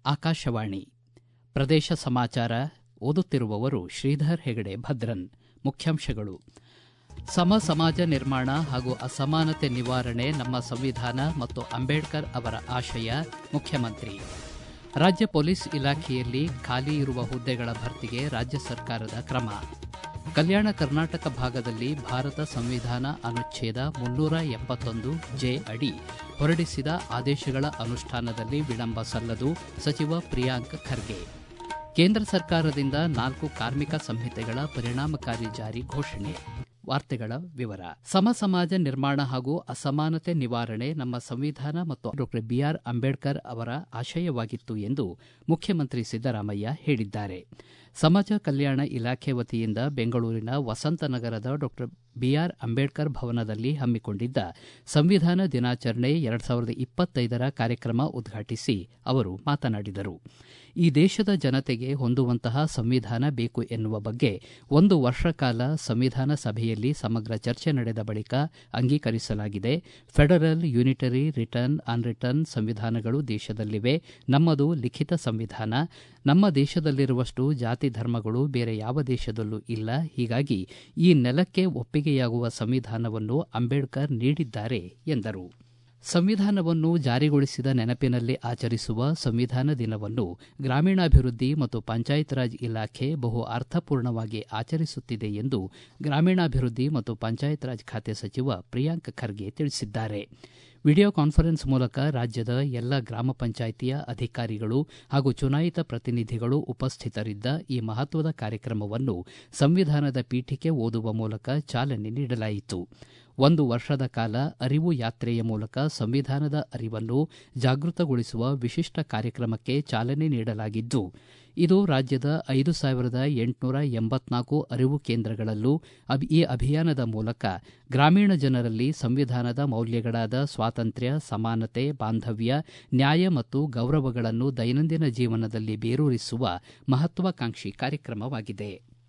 ಆಕಾಶವಾಣಿ ಪ್ರದೇಶ ಸಮಾಚಾರ ಓದುತ್ತಿರುವವರು ಶ್ರೀಧರ್ ಹೆಗಡೆ ಭದ್ರನ್ ಮುಖ್ಯಾಂಶಗಳು ಸಮ ಸಮಾಜ ನಿರ್ಮಾಣ ಹಾಗೂ ಅಸಮಾನತೆ ನಿವಾರಣೆ ನಮ್ಮ ಸಂವಿಧಾನ ಮತ್ತು ಅಂಬೇಡ್ಕರ್ ಅವರ ಆಶಯ ಮುಖ್ಯಮಂತ್ರಿ ರಾಜ್ಯ ಪೊಲೀಸ್ ಇಲಾಖೆಯಲ್ಲಿ ಖಾಲಿ ಇರುವ ಹುದ್ದೆಗಳ ಭರ್ತಿಗೆ ರಾಜ್ಯ ಸರ್ಕಾರದ ಕ್ರಮ ಕಲ್ಯಾಣ ಕರ್ನಾಟಕ ಭಾಗದಲ್ಲಿ ಭಾರತ ಸಂವಿಧಾನ ಅನುಚ್ಛೇದ ಮುನ್ನೂರ ಎಪ್ಪತ್ತೊಂದು ಜೆ ಅಡಿ ಹೊರಡಿಸಿದ ಆದೇಶಗಳ ಅನುಷ್ಠಾನದಲ್ಲಿ ವಿಳಂಬ ಸಲ್ಲದು ಸಚಿವ ಪ್ರಿಯಾಂಕ್ ಖರ್ಗೆ ಕೇಂದ್ರ ಸರ್ಕಾರದಿಂದ ನಾಲ್ಕು ಕಾರ್ಮಿಕ ಸಂಹಿತೆಗಳ ಪರಿಣಾಮಕಾರಿ ಜಾರಿ ಘೋಷಣೆ ವಾರ್ತೆಗಳ ವಿವರ ಸಮ ಸಮಾಜ ನಿರ್ಮಾಣ ಹಾಗೂ ಅಸಮಾನತೆ ನಿವಾರಣೆ ನಮ್ಮ ಸಂವಿಧಾನ ಮತ್ತು ಡಾಕ್ಟರ್ ಬಿಆರ್ ಅಂಬೇಡ್ಕರ್ ಅವರ ಆಶಯವಾಗಿತ್ತು ಎಂದು ಮುಖ್ಯಮಂತ್ರಿ ಸಿದ್ದರಾಮಯ್ಯ ಹೇಳಿದ್ದಾರೆ ಸಮಾಜ ಕಲ್ಯಾಣ ಇಲಾಖೆ ವತಿಯಿಂದ ಬೆಂಗಳೂರಿನ ವಸಂತನಗರದ ಡಾಕ್ಟರ್ ಬಿಆರ್ ಅಂಬೇಡ್ಕರ್ ಭವನದಲ್ಲಿ ಹಮ್ಮಿಕೊಂಡಿದ್ದ ಸಂವಿಧಾನ ದಿನಾಚರಣೆ ಎರಡು ಸಾವಿರದ ಇಪ್ಪತ್ತೈದರ ಕಾರ್ಯಕ್ರಮ ಉದ್ಘಾಟಿಸಿ ಅವರು ಮಾತನಾಡಿದರು ಈ ದೇಶದ ಜನತೆಗೆ ಹೊಂದುವಂತಹ ಸಂವಿಧಾನ ಬೇಕು ಎನ್ನುವ ಬಗ್ಗೆ ಒಂದು ವರ್ಷ ಕಾಲ ಸಂವಿಧಾನ ಸಭೆಯಲ್ಲಿ ಸಮಗ್ರ ಚರ್ಚೆ ನಡೆದ ಬಳಿಕ ಅಂಗೀಕರಿಸಲಾಗಿದೆ ಫೆಡರಲ್ ಯೂನಿಟರಿ ರಿಟರ್ನ್ ಅನ್ರಿಟರ್ನ್ ಸಂವಿಧಾನಗಳು ದೇಶದಲ್ಲಿವೆ ನಮ್ಮದು ಲಿಖಿತ ಸಂವಿಧಾನ ನಮ್ಮ ದೇಶದಲ್ಲಿರುವಷ್ಟು ಜಾತಿ ಧರ್ಮಗಳು ಬೇರೆ ಯಾವ ದೇಶದಲ್ಲೂ ಇಲ್ಲ ಹೀಗಾಗಿ ಈ ನೆಲಕ್ಕೆ ಒಪ್ಪಿಗೆಯಾಗುವ ಸಂವಿಧಾನವನ್ನು ಅಂಬೇಡ್ಕರ್ ನೀಡಿದ್ದಾರೆ ಎಂದರು ಸಂವಿಧಾನವನ್ನು ಜಾರಿಗೊಳಿಸಿದ ನೆನಪಿನಲ್ಲಿ ಆಚರಿಸುವ ಸಂವಿಧಾನ ದಿನವನ್ನು ಗ್ರಾಮೀಣಾಭಿವೃದ್ಧಿ ಮತ್ತು ಪಂಚಾಯತ್ ರಾಜ್ ಇಲಾಖೆ ಬಹು ಅರ್ಥಪೂರ್ಣವಾಗಿ ಆಚರಿಸುತ್ತಿದೆ ಎಂದು ಗ್ರಾಮೀಣಾಭಿವೃದ್ಧಿ ಮತ್ತು ಪಂಚಾಯತ್ ರಾಜ್ ಖಾತೆ ಸಚಿವ ಪ್ರಿಯಾಂಕ್ ಖರ್ಗೆ ತಿಳಿಸಿದ್ದಾರೆ ವಿಡಿಯೋ ಕಾನ್ಫರೆನ್ಸ್ ಮೂಲಕ ರಾಜ್ಯದ ಎಲ್ಲ ಗ್ರಾಮ ಪಂಚಾಯಿತಿಯ ಅಧಿಕಾರಿಗಳು ಹಾಗೂ ಚುನಾಯಿತ ಪ್ರತಿನಿಧಿಗಳು ಉಪಸ್ಥಿತರಿದ್ದ ಈ ಮಹತ್ವದ ಕಾರ್ಯಕ್ರಮವನ್ನು ಸಂವಿಧಾನದ ಪೀಠಿಕೆ ಓದುವ ಮೂಲಕ ಚಾಲನೆ ನೀಡಲಾಯಿತು ಒಂದು ವರ್ಷದ ಕಾಲ ಅರಿವು ಯಾತ್ರೆಯ ಮೂಲಕ ಸಂವಿಧಾನದ ಅರಿವನ್ನು ಜಾಗೃತಗೊಳಿಸುವ ವಿಶಿಷ್ಟ ಕಾರ್ಯಕ್ರಮಕ್ಕೆ ಚಾಲನೆ ನೀಡಲಾಗಿದ್ದು ಇದು ರಾಜ್ಯದ ಐದು ಸಾವಿರದ ಎಂಟುನೂರ ಎಂಬತ್ನಾಲ್ಕು ಅರಿವು ಕೇಂದ್ರಗಳಲ್ಲೂ ಈ ಅಭಿಯಾನದ ಮೂಲಕ ಗ್ರಾಮೀಣ ಜನರಲ್ಲಿ ಸಂವಿಧಾನದ ಮೌಲ್ಯಗಳಾದ ಸ್ವಾತಂತ್ರ್ಯ ಸಮಾನತೆ ಬಾಂಧವ್ಯ ನ್ಯಾಯ ಮತ್ತು ಗೌರವಗಳನ್ನು ದೈನಂದಿನ ಜೀವನದಲ್ಲಿ ಬೇರೂರಿಸುವ ಮಹತ್ವಾಕಾಂಕ್ಷಿ ಕಾರ್ಯಕ್ರಮವಾಗಿದೆ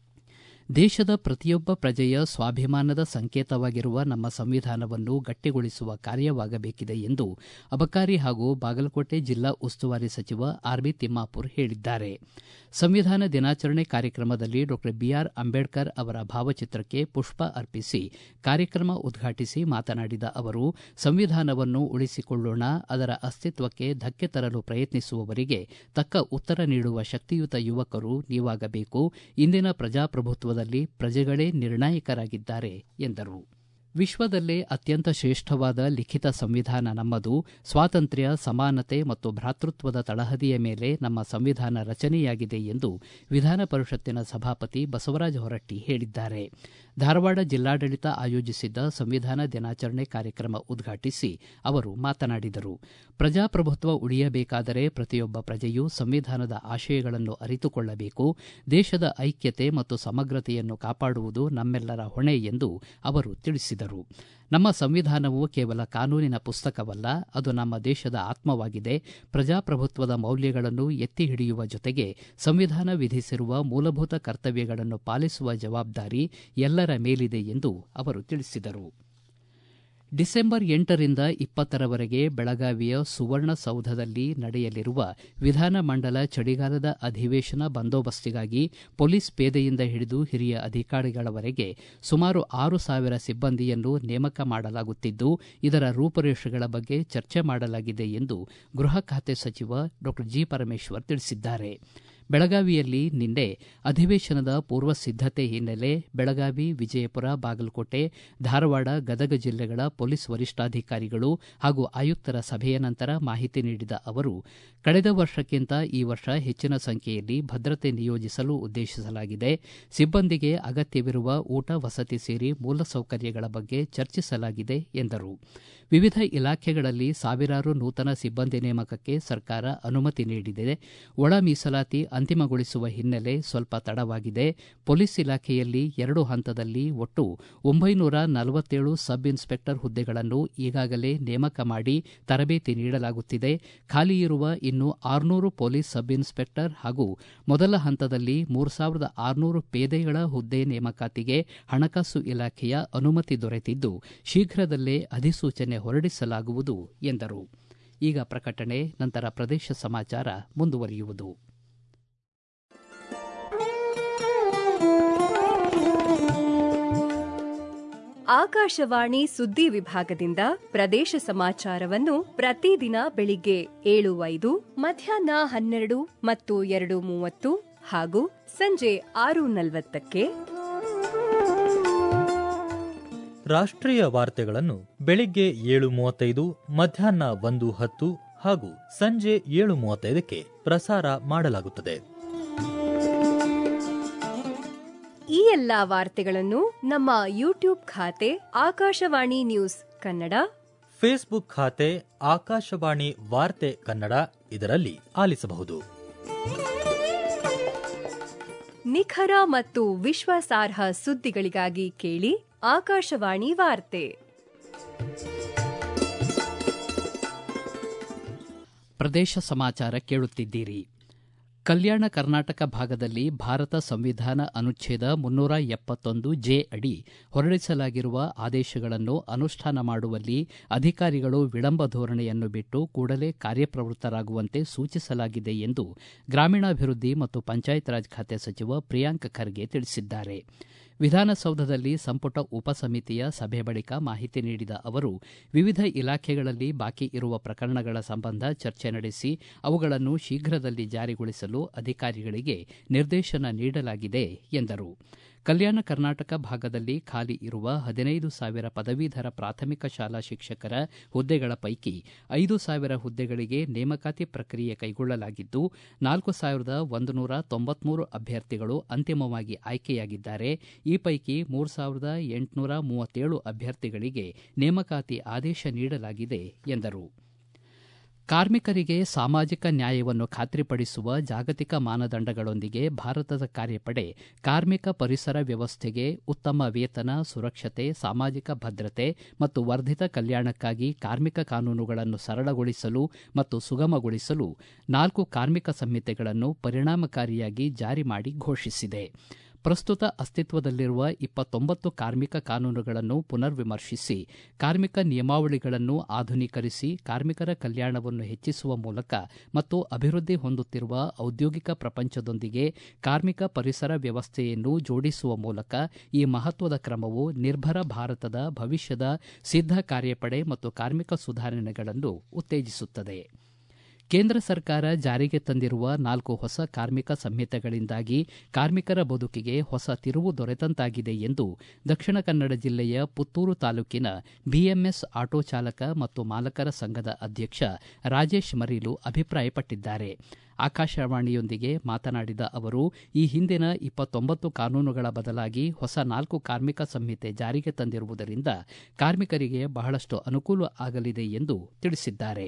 ದೇಶದ ಪ್ರತಿಯೊಬ್ಬ ಪ್ರಜೆಯ ಸ್ವಾಭಿಮಾನದ ಸಂಕೇತವಾಗಿರುವ ನಮ್ಮ ಸಂವಿಧಾನವನ್ನು ಗಟ್ಟಿಗೊಳಿಸುವ ಕಾರ್ಯವಾಗಬೇಕಿದೆ ಎಂದು ಅಬಕಾರಿ ಹಾಗೂ ಬಾಗಲಕೋಟೆ ಜಿಲ್ಲಾ ಉಸ್ತುವಾರಿ ಸಚಿವ ಆರ್ ಬಿ ತಿಮ್ಮಾಪುರ್ ಹೇಳಿದ್ದಾರೆ ಸಂವಿಧಾನ ದಿನಾಚರಣೆ ಕಾರ್ಯಕ್ರಮದಲ್ಲಿ ಡಾಕ್ಟರ್ ಬಿಆರ್ ಅಂಬೇಡ್ಕರ್ ಅವರ ಭಾವಚಿತ್ರಕ್ಕೆ ಪುಷ್ಪ ಅರ್ಪಿಸಿ ಕಾರ್ಯಕ್ರಮ ಉದ್ಘಾಟಿಸಿ ಮಾತನಾಡಿದ ಅವರು ಸಂವಿಧಾನವನ್ನು ಉಳಿಸಿಕೊಳ್ಳೋಣ ಅದರ ಅಸ್ತಿತ್ವಕ್ಕೆ ಧಕ್ಕೆ ತರಲು ಪ್ರಯತ್ನಿಸುವವರಿಗೆ ತಕ್ಕ ಉತ್ತರ ನೀಡುವ ಶಕ್ತಿಯುತ ಯುವಕರು ನೀವಾಗಬೇಕು ಇಂದಿನ ಪ್ರಜಾಪ್ರಭುತ್ವ ಪ್ರಜೆಗಳೇ ನಿರ್ಣಾಯಕರಾಗಿದ್ದಾರೆ ಎಂದರು ವಿಶ್ವದಲ್ಲೇ ಅತ್ಯಂತ ಶ್ರೇಷ್ಠವಾದ ಲಿಖಿತ ಸಂವಿಧಾನ ನಮ್ಮದು ಸ್ವಾತಂತ್ರ್ಯ ಸಮಾನತೆ ಮತ್ತು ಭ್ರಾತೃತ್ವದ ತಳಹದಿಯ ಮೇಲೆ ನಮ್ಮ ಸಂವಿಧಾನ ರಚನೆಯಾಗಿದೆ ಎಂದು ವಿಧಾನ ಪರಿಷತ್ತಿನ ಸಭಾಪತಿ ಬಸವರಾಜ ಹೊರಟ್ಟಿ ಹೇಳಿದ್ದಾರೆ ಧಾರವಾಡ ಜಿಲ್ಲಾಡಳಿತ ಆಯೋಜಿಸಿದ್ದ ಸಂವಿಧಾನ ದಿನಾಚರಣೆ ಕಾರ್ಯಕ್ರಮ ಉದ್ಘಾಟಿಸಿ ಅವರು ಮಾತನಾಡಿದರು ಪ್ರಜಾಪ್ರಭುತ್ವ ಉಳಿಯಬೇಕಾದರೆ ಪ್ರತಿಯೊಬ್ಬ ಪ್ರಜೆಯೂ ಸಂವಿಧಾನದ ಆಶಯಗಳನ್ನು ಅರಿತುಕೊಳ್ಳಬೇಕು ದೇಶದ ಐಕ್ಯತೆ ಮತ್ತು ಸಮಗ್ರತೆಯನ್ನು ಕಾಪಾಡುವುದು ನಮ್ಮೆಲ್ಲರ ಹೊಣೆ ಎಂದು ಅವರು ತಿಳಿಸಿದರು ನಮ್ಮ ಸಂವಿಧಾನವು ಕೇವಲ ಕಾನೂನಿನ ಪುಸ್ತಕವಲ್ಲ ಅದು ನಮ್ಮ ದೇಶದ ಆತ್ಮವಾಗಿದೆ ಪ್ರಜಾಪ್ರಭುತ್ವದ ಮೌಲ್ಯಗಳನ್ನು ಎತ್ತಿ ಹಿಡಿಯುವ ಜೊತೆಗೆ ಸಂವಿಧಾನ ವಿಧಿಸಿರುವ ಮೂಲಭೂತ ಕರ್ತವ್ಯಗಳನ್ನು ಪಾಲಿಸುವ ಜವಾಬ್ದಾರಿ ಎಲ್ಲರ ಮೇಲಿದೆ ಎಂದು ಅವರು ತಿಳಿಸಿದರು ಡಿಸೆಂಬರ್ ಎಂಟರಿಂದ ಇಪ್ಪತ್ತರವರೆಗೆ ಬೆಳಗಾವಿಯ ಸುವರ್ಣಸೌಧದಲ್ಲಿ ನಡೆಯಲಿರುವ ವಿಧಾನಮಂಡಲ ಚಳಿಗಾಲದ ಅಧಿವೇಶನ ಬಂದೋಬಸ್ತಿಗಾಗಿ ಪೊಲೀಸ್ ಪೇದೆಯಿಂದ ಹಿಡಿದು ಹಿರಿಯ ಅಧಿಕಾರಿಗಳವರೆಗೆ ಸುಮಾರು ಆರು ಸಾವಿರ ಸಿಬ್ಬಂದಿಯನ್ನು ನೇಮಕ ಮಾಡಲಾಗುತ್ತಿದ್ದು ಇದರ ರೂಪುರೇಷೆಗಳ ಬಗ್ಗೆ ಚರ್ಚೆ ಮಾಡಲಾಗಿದೆ ಎಂದು ಗೃಹ ಖಾತೆ ಸಚಿವ ಡಾಕ್ಟರ್ ಜಿ ಪರಮೇಶ್ವರ್ ತಿಳಿಸಿದ್ದಾರೆ ಬೆಳಗಾವಿಯಲ್ಲಿ ನಿನ್ನೆ ಅಧಿವೇಶನದ ಪೂರ್ವ ಸಿದ್ದತೆ ಹಿನ್ನೆಲೆ ಬೆಳಗಾವಿ ವಿಜಯಪುರ ಬಾಗಲಕೋಟೆ ಧಾರವಾಡ ಗದಗ ಜಿಲ್ಲೆಗಳ ಪೊಲೀಸ್ ವರಿಷ್ಠಾಧಿಕಾರಿಗಳು ಹಾಗೂ ಆಯುಕ್ತರ ಸಭೆಯ ನಂತರ ಮಾಹಿತಿ ನೀಡಿದ ಅವರು ಕಳೆದ ವರ್ಷಕ್ಕಿಂತ ಈ ವರ್ಷ ಹೆಚ್ಚಿನ ಸಂಖ್ಯೆಯಲ್ಲಿ ಭದ್ರತೆ ನಿಯೋಜಿಸಲು ಉದ್ದೇಶಿಸಲಾಗಿದೆ ಸಿಬ್ಬಂದಿಗೆ ಅಗತ್ಯವಿರುವ ಊಟ ವಸತಿ ಸೇರಿ ಮೂಲಸೌಕರ್ಯಗಳ ಬಗ್ಗೆ ಚರ್ಚಿಸಲಾಗಿದೆ ಎಂದರು ವಿವಿಧ ಇಲಾಖೆಗಳಲ್ಲಿ ಸಾವಿರಾರು ನೂತನ ಸಿಬ್ಬಂದಿ ನೇಮಕಕ್ಕೆ ಸರ್ಕಾರ ಅನುಮತಿ ನೀಡಿದೆ ಒಳ ಮೀಸಲಾತಿ ಅಂತಿಮಗೊಳಿಸುವ ಹಿನ್ನೆಲೆ ಸ್ವಲ್ಪ ತಡವಾಗಿದೆ ಪೊಲೀಸ್ ಇಲಾಖೆಯಲ್ಲಿ ಎರಡು ಹಂತದಲ್ಲಿ ಒಟ್ಟು ಒಂಬೈನೂರ ನಲವತ್ತೇಳು ಸಬ್ ಇನ್ಸ್ಪೆಕ್ಟರ್ ಹುದ್ದೆಗಳನ್ನು ಈಗಾಗಲೇ ನೇಮಕ ಮಾಡಿ ತರಬೇತಿ ನೀಡಲಾಗುತ್ತಿದೆ ಖಾಲಿ ಇರುವ ಇನ್ನು ಆರುನೂರು ಪೊಲೀಸ್ ಸಬ್ ಇನ್ಸ್ಪೆಕ್ಟರ್ ಹಾಗೂ ಮೊದಲ ಹಂತದಲ್ಲಿ ಮೂರು ಸಾವಿರದ ಆರುನೂರು ಪೇದೆಗಳ ಹುದ್ದೆ ನೇಮಕಾತಿಗೆ ಹಣಕಾಸು ಇಲಾಖೆಯ ಅನುಮತಿ ದೊರೆತಿದ್ದು ಶೀಘ್ರದಲ್ಲೇ ಅಧಿಸೂಚನೆ ಹೊರಡಿಸಲಾಗುವುದು ಎಂದರು ಈಗ ಪ್ರಕಟಣೆ ನಂತರ ಪ್ರದೇಶ ಸಮಾಚಾರ ಮುಂದುವರಿಯುವುದು ಆಕಾಶವಾಣಿ ಸುದ್ದಿ ವಿಭಾಗದಿಂದ ಪ್ರದೇಶ ಸಮಾಚಾರವನ್ನು ಪ್ರತಿದಿನ ಬೆಳಿಗ್ಗೆ ಏಳು ಐದು ಮಧ್ಯಾಹ್ನ ಹನ್ನೆರಡು ಮತ್ತು ಎರಡು ಮೂವತ್ತು ಹಾಗೂ ಸಂಜೆ ಆರು ನಲವತ್ತಕ್ಕೆ ರಾಷ್ಟ್ರೀಯ ವಾರ್ತೆಗಳನ್ನು ಬೆಳಿಗ್ಗೆ ಏಳು ಮೂವತ್ತೈದು ಮಧ್ಯಾಹ್ನ ಒಂದು ಹತ್ತು ಹಾಗೂ ಸಂಜೆ ಏಳು ಮೂವತ್ತೈದಕ್ಕೆ ಪ್ರಸಾರ ಮಾಡಲಾಗುತ್ತದೆ ಈ ಎಲ್ಲಾ ವಾರ್ತೆಗಳನ್ನು ನಮ್ಮ ಯೂಟ್ಯೂಬ್ ಖಾತೆ ಆಕಾಶವಾಣಿ ನ್ಯೂಸ್ ಕನ್ನಡ ಫೇಸ್ಬುಕ್ ಖಾತೆ ಆಕಾಶವಾಣಿ ವಾರ್ತೆ ಕನ್ನಡ ಇದರಲ್ಲಿ ಆಲಿಸಬಹುದು ನಿಖರ ಮತ್ತು ವಿಶ್ವಾಸಾರ್ಹ ಸುದ್ದಿಗಳಿಗಾಗಿ ಕೇಳಿ ಆಕಾಶವಾಣಿ ವಾರ್ತೆ ಪ್ರದೇಶ ಸಮಾಚಾರ ಕೇಳುತ್ತಿದ್ದೀರಿ ಕಲ್ಯಾಣ ಕರ್ನಾಟಕ ಭಾಗದಲ್ಲಿ ಭಾರತ ಸಂವಿಧಾನ ಅನುಚ್ಛೇದ ಮುನ್ನೂರ ಎಪ್ಪತ್ತೊಂದು ಜೆ ಅಡಿ ಹೊರಡಿಸಲಾಗಿರುವ ಆದೇಶಗಳನ್ನು ಅನುಷ್ಠಾನ ಮಾಡುವಲ್ಲಿ ಅಧಿಕಾರಿಗಳು ವಿಳಂಬ ಧೋರಣೆಯನ್ನು ಬಿಟ್ಟು ಕೂಡಲೇ ಕಾರ್ಯಪ್ರವೃತ್ತರಾಗುವಂತೆ ಸೂಚಿಸಲಾಗಿದೆ ಎಂದು ಗ್ರಾಮೀಣಾಭಿವೃದ್ಧಿ ಮತ್ತು ಪಂಚಾಯತ್ ರಾಜ್ ಖಾತೆ ಸಚಿವ ಪ್ರಿಯಾಂಕ್ ಖರ್ಗೆ ತಿಳಿಸಿದ್ದಾರೆ ವಿಧಾನಸೌಧದಲ್ಲಿ ಸಂಪುಟ ಉಪಸಮಿತಿಯ ಸಭೆ ಬಳಿಕ ಮಾಹಿತಿ ನೀಡಿದ ಅವರು ವಿವಿಧ ಇಲಾಖೆಗಳಲ್ಲಿ ಬಾಕಿ ಇರುವ ಪ್ರಕರಣಗಳ ಸಂಬಂಧ ಚರ್ಚೆ ನಡೆಸಿ ಅವುಗಳನ್ನು ಶೀಘ್ರದಲ್ಲಿ ಜಾರಿಗೊಳಿಸಲು ಅಧಿಕಾರಿಗಳಿಗೆ ನಿರ್ದೇಶನ ನೀಡಲಾಗಿದೆ ಎಂದರು ಕಲ್ಯಾಣ ಕರ್ನಾಟಕ ಭಾಗದಲ್ಲಿ ಖಾಲಿ ಇರುವ ಹದಿನೈದು ಸಾವಿರ ಪದವೀಧರ ಪ್ರಾಥಮಿಕ ಶಾಲಾ ಶಿಕ್ಷಕರ ಹುದ್ದೆಗಳ ಪೈಕಿ ಐದು ಸಾವಿರ ಹುದ್ದೆಗಳಿಗೆ ನೇಮಕಾತಿ ಪ್ರಕ್ರಿಯೆ ಕೈಗೊಳ್ಳಲಾಗಿದ್ದು ನಾಲ್ಕು ಸಾವಿರದ ಒಂದು ನೂರ ತೊಂಬತ್ಮೂರು ಅಭ್ಯರ್ಥಿಗಳು ಅಂತಿಮವಾಗಿ ಆಯ್ಕೆಯಾಗಿದ್ದಾರೆ ಈ ಪೈಕಿ ಮೂರು ಸಾವಿರದ ಎಂಟುನೂರ ಮೂವತ್ತೇಳು ಅಭ್ಯರ್ಥಿಗಳಿಗೆ ನೇಮಕಾತಿ ಆದೇಶ ನೀಡಲಾಗಿದೆ ಎಂದರು ಕಾರ್ಮಿಕರಿಗೆ ಸಾಮಾಜಿಕ ನ್ಯಾಯವನ್ನು ಖಾತ್ರಿಪಡಿಸುವ ಜಾಗತಿಕ ಮಾನದಂಡಗಳೊಂದಿಗೆ ಭಾರತದ ಕಾರ್ಯಪಡೆ ಕಾರ್ಮಿಕ ಪರಿಸರ ವ್ಯವಸ್ಥೆಗೆ ಉತ್ತಮ ವೇತನ ಸುರಕ್ಷತೆ ಸಾಮಾಜಿಕ ಭದ್ರತೆ ಮತ್ತು ವರ್ಧಿತ ಕಲ್ಯಾಣಕ್ಕಾಗಿ ಕಾರ್ಮಿಕ ಕಾನೂನುಗಳನ್ನು ಸರಳಗೊಳಿಸಲು ಮತ್ತು ಸುಗಮಗೊಳಿಸಲು ನಾಲ್ಕು ಕಾರ್ಮಿಕ ಸಂಹಿತೆಗಳನ್ನು ಪರಿಣಾಮಕಾರಿಯಾಗಿ ಜಾರಿ ಮಾಡಿ ಘೋಷಿಸಿದೆ ಪ್ರಸ್ತುತ ಅಸ್ತಿತ್ವದಲ್ಲಿರುವ ಇಪ್ಪತ್ತೊಂಬತ್ತು ಕಾರ್ಮಿಕ ಕಾನೂನುಗಳನ್ನು ಪುನರ್ ವಿಮರ್ಶಿಸಿ ಕಾರ್ಮಿಕ ನಿಯಮಾವಳಿಗಳನ್ನು ಆಧುನೀಕರಿಸಿ ಕಾರ್ಮಿಕರ ಕಲ್ಯಾಣವನ್ನು ಹೆಚ್ಚಿಸುವ ಮೂಲಕ ಮತ್ತು ಅಭಿವೃದ್ಧಿ ಹೊಂದುತ್ತಿರುವ ಔದ್ಯೋಗಿಕ ಪ್ರಪಂಚದೊಂದಿಗೆ ಕಾರ್ಮಿಕ ಪರಿಸರ ವ್ಯವಸ್ಥೆಯನ್ನು ಜೋಡಿಸುವ ಮೂಲಕ ಈ ಮಹತ್ವದ ಕ್ರಮವು ನಿರ್ಭರ ಭಾರತದ ಭವಿಷ್ಯದ ಸಿದ್ಧ ಕಾರ್ಯಪಡೆ ಮತ್ತು ಕಾರ್ಮಿಕ ಸುಧಾರಣೆಗಳನ್ನು ಉತ್ತೇಜಿಸುತ್ತದೆ ಕೇಂದ್ರ ಸರ್ಕಾರ ಜಾರಿಗೆ ತಂದಿರುವ ನಾಲ್ಕು ಹೊಸ ಕಾರ್ಮಿಕ ಸಂಹಿತೆಗಳಿಂದಾಗಿ ಕಾರ್ಮಿಕರ ಬದುಕಿಗೆ ಹೊಸ ತಿರುವು ದೊರೆತಂತಾಗಿದೆ ಎಂದು ದಕ್ಷಿಣ ಕನ್ನಡ ಜಿಲ್ಲೆಯ ಪುತ್ತೂರು ತಾಲೂಕಿನ ಬಿಎಂಎಸ್ ಆಟೋ ಚಾಲಕ ಮತ್ತು ಮಾಲಕರ ಸಂಘದ ಅಧ್ಯಕ್ಷ ರಾಜೇಶ್ ಮರೀಲು ಅಭಿಪ್ರಾಯಪಟ್ಟಿದ್ದಾರೆ ಆಕಾಶವಾಣಿಯೊಂದಿಗೆ ಮಾತನಾಡಿದ ಅವರು ಈ ಹಿಂದಿನ ಇಪ್ಪತ್ತೊಂಬತ್ತು ಕಾನೂನುಗಳ ಬದಲಾಗಿ ಹೊಸ ನಾಲ್ಕು ಕಾರ್ಮಿಕ ಸಂಹಿತೆ ಜಾರಿಗೆ ತಂದಿರುವುದರಿಂದ ಕಾರ್ಮಿಕರಿಗೆ ಬಹಳಷ್ಟು ಅನುಕೂಲ ಆಗಲಿದೆ ಎಂದು ತಿಳಿಸಿದ್ದಾರೆ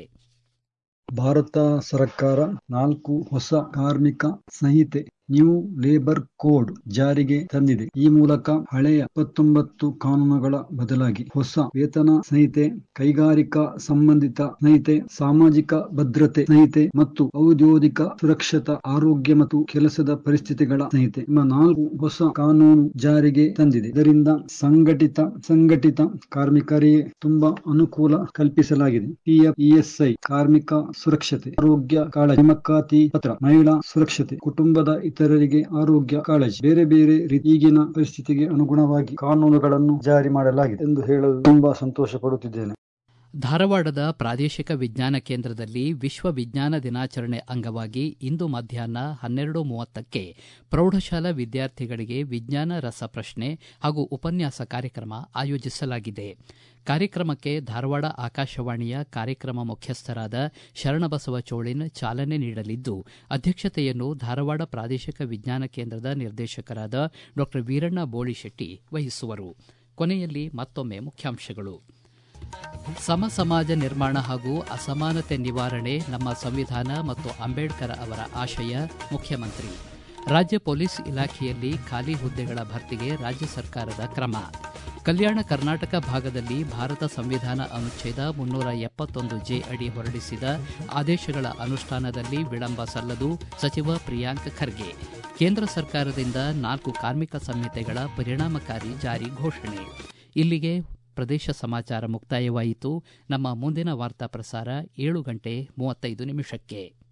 ಭಾರತ ಸರ್ಕಾರ ನಾಲ್ಕು ಹೊಸ ಕಾರ್ಮಿಕ ಸಂಹಿತೆ ನ್ಯೂ ಲೇಬರ್ ಕೋಡ್ ಜಾರಿಗೆ ತಂದಿದೆ ಈ ಮೂಲಕ ಹಳೆಯ ಇಪ್ಪತ್ತೊಂಬತ್ತು ಕಾನೂನುಗಳ ಬದಲಾಗಿ ಹೊಸ ವೇತನ ಸಂಹಿತೆ ಕೈಗಾರಿಕಾ ಸಂಬಂಧಿತ ಸಂಹಿತೆ ಸಾಮಾಜಿಕ ಭದ್ರತೆ ಸಂಹಿತೆ ಮತ್ತು ಔದ್ಯೋಗಿಕ ಸುರಕ್ಷತಾ ಆರೋಗ್ಯ ಮತ್ತು ಕೆಲಸದ ಪರಿಸ್ಥಿತಿಗಳ ಸಂಹಿತೆ ಎಂಬ ನಾಲ್ಕು ಹೊಸ ಕಾನೂನು ಜಾರಿಗೆ ತಂದಿದೆ ಇದರಿಂದ ಸಂಘಟಿತ ಸಂಘಟಿತ ಕಾರ್ಮಿಕರಿಗೆ ತುಂಬಾ ಅನುಕೂಲ ಕಲ್ಪಿಸಲಾಗಿದೆ ಪಿಎಫ್ ಇಎಸ್ಐ ಕಾರ್ಮಿಕ ಸುರಕ್ಷತೆ ಆರೋಗ್ಯ ಕಾಳಜಿ ನೇಮಕಾತಿ ಪತ್ರ ಮಹಿಳಾ ಸುರಕ್ಷತೆ ಕುಟುಂಬದ ಇತರರಿಗೆ ಆರೋಗ್ಯ ಕಾಳಜಿ ಬೇರೆ ಬೇರೆ ರೀತಿ ಈಗಿನ ಪರಿಸ್ಥಿತಿಗೆ ಅನುಗುಣವಾಗಿ ಕಾನೂನುಗಳನ್ನು ಜಾರಿ ಮಾಡಲಾಗಿದೆ ಎಂದು ಹೇಳಲು ತುಂಬಾ ಸಂತೋಷ ಪಡುತ್ತಿದ್ದೇನೆ ಧಾರವಾಡದ ಪ್ರಾದೇಶಿಕ ವಿಜ್ಞಾನ ಕೇಂದ್ರದಲ್ಲಿ ವಿಶ್ವ ವಿಜ್ಞಾನ ದಿನಾಚರಣೆ ಅಂಗವಾಗಿ ಇಂದು ಮಧ್ಯಾಹ್ನ ಹನ್ನೆರಡು ಮೂವತ್ತಕ್ಕೆ ಪ್ರೌಢಶಾಲಾ ವಿದ್ಯಾರ್ಥಿಗಳಿಗೆ ವಿಜ್ಞಾನ ರಸಪ್ರಶ್ನೆ ಹಾಗೂ ಉಪನ್ಯಾಸ ಕಾರ್ಯಕ್ರಮ ಆಯೋಜಿಸಲಾಗಿದೆ ಕಾರ್ಯಕ್ರಮಕ್ಕೆ ಧಾರವಾಡ ಆಕಾಶವಾಣಿಯ ಕಾರ್ಯಕ್ರಮ ಮುಖ್ಯಸ್ಥರಾದ ಶರಣಬಸವ ಚೋಳಿನ್ ಚಾಲನೆ ನೀಡಲಿದ್ದು ಅಧ್ಯಕ್ಷತೆಯನ್ನು ಧಾರವಾಡ ಪ್ರಾದೇಶಿಕ ವಿಜ್ಞಾನ ಕೇಂದ್ರದ ನಿರ್ದೇಶಕರಾದ ಡಾ ವೀರಣ್ಣ ಬೋಳಿಶೆಟ್ಟಿ ವಹಿಸುವರು ಕೊನೆಯಲ್ಲಿ ಮತ್ತೊಮ್ಮೆ ಮುಖ್ಯಾಂಶಗಳು ಸಮ ಸಮಾಜ ನಿರ್ಮಾಣ ಹಾಗೂ ಅಸಮಾನತೆ ನಿವಾರಣೆ ನಮ್ಮ ಸಂವಿಧಾನ ಮತ್ತು ಅಂಬೇಡ್ಕರ್ ಅವರ ಆಶಯ ಮುಖ್ಯಮಂತ್ರಿ ರಾಜ್ಯ ಪೊಲೀಸ್ ಇಲಾಖೆಯಲ್ಲಿ ಖಾಲಿ ಹುದ್ದೆಗಳ ಭರ್ತಿಗೆ ರಾಜ್ಯ ಸರ್ಕಾರದ ಕ್ರಮ ಕಲ್ಯಾಣ ಕರ್ನಾಟಕ ಭಾಗದಲ್ಲಿ ಭಾರತ ಸಂವಿಧಾನ ಅನುಚ್ಛೇದ ಮುನ್ನೂರ ಎಪ್ಪತ್ತೊಂದು ಜೆ ಅಡಿ ಹೊರಡಿಸಿದ ಆದೇಶಗಳ ಅನುಷ್ಠಾನದಲ್ಲಿ ವಿಳಂಬ ಸಲ್ಲದು ಸಚಿವ ಪ್ರಿಯಾಂಕ್ ಖರ್ಗೆ ಕೇಂದ್ರ ಸರ್ಕಾರದಿಂದ ನಾಲ್ಕು ಕಾರ್ಮಿಕ ಸಂಹಿತೆಗಳ ಪರಿಣಾಮಕಾರಿ ಜಾರಿ ಘೋಷಣೆ ಇಲ್ಲಿಗೆ ಪ್ರದೇಶ ಸಮಾಚಾರ ಮುಕ್ತಾಯವಾಯಿತು ನಮ್ಮ ಮುಂದಿನ ವಾರ್ತಾ ಪ್ರಸಾರ ಏಳು ಗಂಟೆ ಮೂವತ್ತೈದು ನಿಮಿಷಕ್ಕೆ